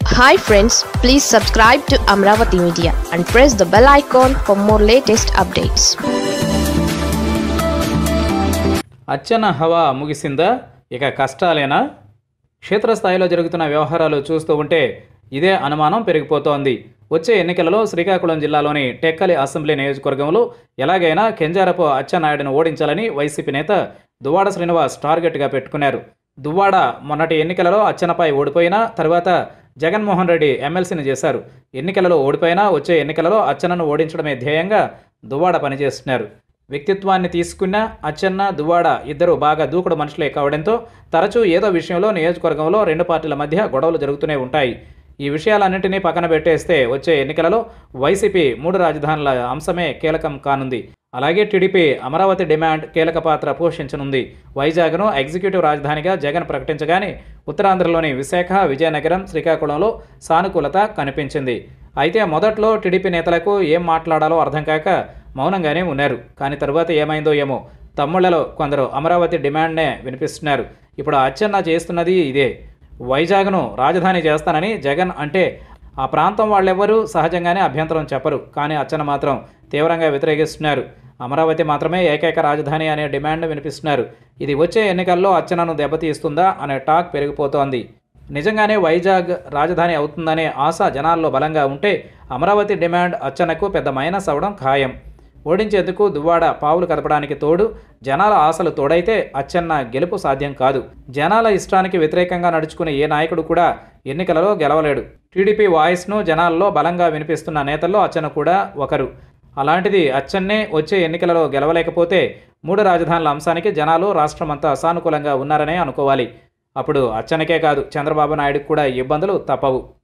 hi friends please subscribe to Amaravati media and press the bell icon for more latest updates అచ్చన హవా ముగిసిందా ఇక కష్టాలేనా క్షేత్రస్థాయిలో జరుగుతున్న వ్యవహారాలు చూస్తూ ఉంటే ఇదే అనుమానం పెరిగిపోతోంది వచ్చే ఎన్నికలలో శ్రీకాకుళం జిల్లాలోని టెక్కలి అసెంబ్లీ నియోజకవర్గంలో ఎలాగైనా కెంజారపు అచ్చెన్నాయుడును ఓడించాలని వైసీపీ నేత దువ్వాడ శ్రీనివాస్ టార్గెట్గా పెట్టుకున్నారు దువ్వాడ మొన్నటి ఎన్నికలలో అచ్చెనపై ఓడిపోయినా తర్వాత జగన్మోహన్ రెడ్డి ఎమ్మెల్సీని చేశారు ఎన్నికలలో ఓడిపోయినా వచ్చే ఎన్నికలలో అచ్చెన్నను ఓడించడమే ధ్యేయంగా దువ్వాడ పనిచేస్తున్నారు వ్యక్తిత్వాన్ని తీసుకున్న అచ్చెన్న దువ్వాడ ఇద్దరు బాగా దూకుడు మనుషులే కావడంతో తరచూ ఏదో విషయంలో నియోజకవర్గంలో రెండు పార్టీల మధ్య గొడవలు జరుగుతూనే ఉంటాయి ఈ విషయాలన్నింటినీ పక్కన పెట్టేస్తే వచ్చే ఎన్నికలలో వైసీపీ మూడు రాజధానుల అంశమే కీలకం కానుంది అలాగే టీడీపీ అమరావతి డిమాండ్ కీలక పాత్ర పోషించనుంది వైజాగ్ను ఎగ్జిక్యూటివ్ రాజధానిగా జగన్ ప్రకటించగానే ఉత్తరాంధ్రలోని విశాఖ విజయనగరం శ్రీకాకుళంలో సానుకూలత కనిపించింది అయితే మొదట్లో టీడీపీ నేతలకు ఏం మాట్లాడాలో అర్థం కాక మౌనంగానే ఉన్నారు కానీ తరువాత ఏమైందో ఏమో తమ్ముళ్లలో కొందరు అమరావతి డిమాండ్నే వినిపిస్తున్నారు ఇప్పుడు అచ్చెన్న చేస్తున్నది ఇదే వైజాగ్ను రాజధాని చేస్తానని జగన్ అంటే ఆ ప్రాంతం వాళ్ళెవ్వరూ సహజంగానే అభ్యంతరం చెప్పరు కానీ అచ్చన మాత్రం తీవ్రంగా వ్యతిరేకిస్తున్నారు అమరావతి మాత్రమే ఏకైక రాజధాని అనే డిమాండ్ వినిపిస్తున్నారు ఇది వచ్చే ఎన్నికల్లో అచ్చనను దెబ్బతీస్తుందా అనే టాక్ పెరిగిపోతోంది నిజంగానే వైజాగ్ రాజధాని అవుతుందనే ఆశ జనాల్లో బలంగా ఉంటే అమరావతి డిమాండ్ అచ్చనకు పెద్ద మైనస్ అవడం ఖాయం ఓడించేందుకు దువ్వాడ పావులు కదపడానికి తోడు జనాల ఆశలు తోడైతే అచ్చెన్న గెలుపు సాధ్యం కాదు జనాల ఇష్టానికి వ్యతిరేకంగా నడుచుకునే ఏ నాయకుడు కూడా ఎన్నికలలో గెలవలేడు టీడీపీ వాయిస్ను జనాల్లో బలంగా వినిపిస్తున్న నేతల్లో అచ్చెన్న కూడా ఒకరు అలాంటిది అచ్చెన్నే వచ్చే ఎన్నికలలో గెలవలేకపోతే మూడు రాజధానుల అంశానికి జనాలు రాష్ట్రమంతా సానుకూలంగా ఉన్నారనే అనుకోవాలి అప్పుడు అచ్చెన్నకే కాదు చంద్రబాబు నాయుడుకు కూడా ఇబ్బందులు తప్పవు